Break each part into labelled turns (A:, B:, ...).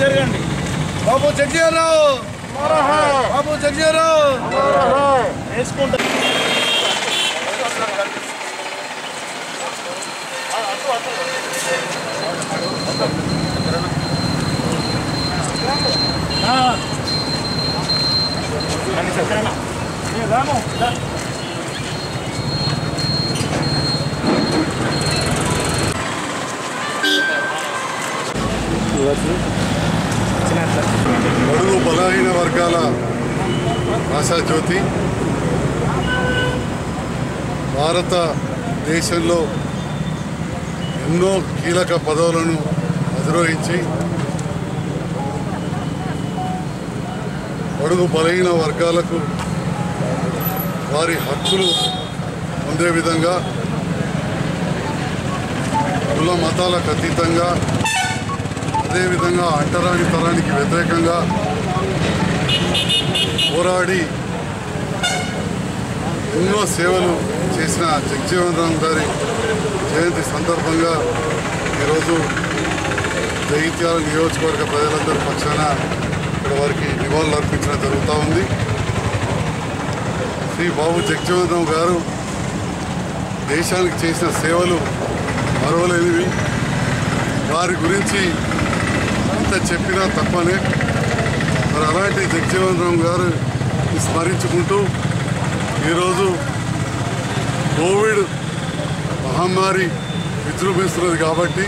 A: జరగండి బాబు జగ్జీవరావు బాబు జగ్జీవరావు వేసుకుంటా రాము
B: బడుగు బలహీన వర్గాల ఆశాజ్యోతి భారతదేశంలో ఎన్నో కీలక పదవులను అధిరోహించి బడుగు బలహీన వర్గాలకు వారి హక్కులు పొందే విధంగా కుల మతాలకు అతీతంగా అదేవిధంగా అంటరాని తరానికి వ్యతిరేకంగా పోరాడి ఎన్నో సేవలు చేసిన జగజీవన్ రామ్ గారి జయంతి సందర్భంగా ఈరోజు జగిత్యాల నియోజకవర్గ ప్రజలందరి పక్షాన ఇక్కడ వారికి నివాళులు అర్పించడం జరుగుతూ ఉంది శ్రీ బాబు జగజీవన్ రామ్ గారు దేశానికి చేసిన సేవలు మరవలేనివి వారి గురించి ఎంత చెప్పినా తప్పనే మరి అలాంటి జగజీవన్ రామ్ గారు స్మరించుకుంటూ ఈరోజు కోవిడ్ మహమ్మారి విజృంభిస్తున్నది కాబట్టి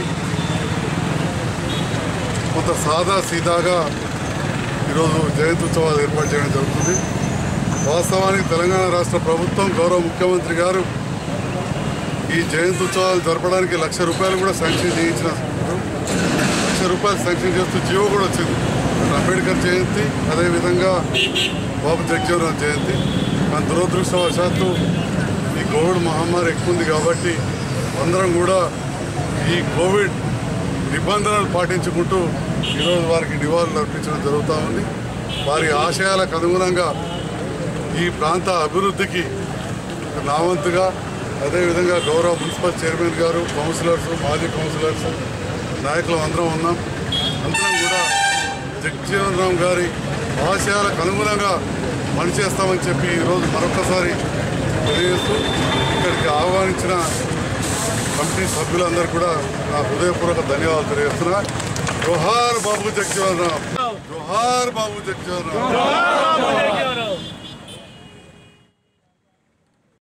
B: కొంత సాదా సీదాగా ఈరోజు జయంతి ఉత్సవాలు ఏర్పాటు చేయడం జరుగుతుంది వాస్తవానికి తెలంగాణ రాష్ట్ర ప్రభుత్వం గౌరవ ముఖ్యమంత్రి గారు ఈ జయంతి ఉత్సవాలు జరపడానికి లక్ష రూపాయలు కూడా శాంక్షన్ చేయించిన లక్ష రూపాయలు శాంక్షన్ చేస్తూ జీవో కూడా వచ్చింది అంబేద్కర్ జయంతి అదేవిధంగా బాబు జగజీవనరావు జయంతి కానీ దురదృష్టవశాత్తు ఈ కోవిడ్ మహమ్మారి ఎక్కువ ఉంది కాబట్టి అందరం కూడా ఈ కోవిడ్ నిబంధనలు పాటించుకుంటూ ఈరోజు వారికి నివాళులు అర్పించడం జరుగుతూ ఉంది వారి ఆశయాలకు అనుగుణంగా ఈ ప్రాంత అభివృద్ధికి నా వంతుగా అదేవిధంగా గౌరవ మున్సిపల్ చైర్మన్ గారు కౌన్సిలర్స్ మాజీ కౌన్సిలర్స్ నాయకులు అందరం ఉన్నాం అందరం కూడా జగజీవన్ రామ్ గారి ఆశయాలకు అనుగుణంగా పనిచేస్తామని చెప్పి ఈరోజు మరొకసారి తెలియజేస్తూ ఇక్కడికి ఆహ్వానించిన కమిటీ సభ్యులందరూ కూడా నా హృదయపూర్వక ధన్యవాదాలు తెలియజేస్తున్నా జోహార్ బాబు జగజీవన్ రామ్ జోహార్ బాబు జగజీవన్ రామ్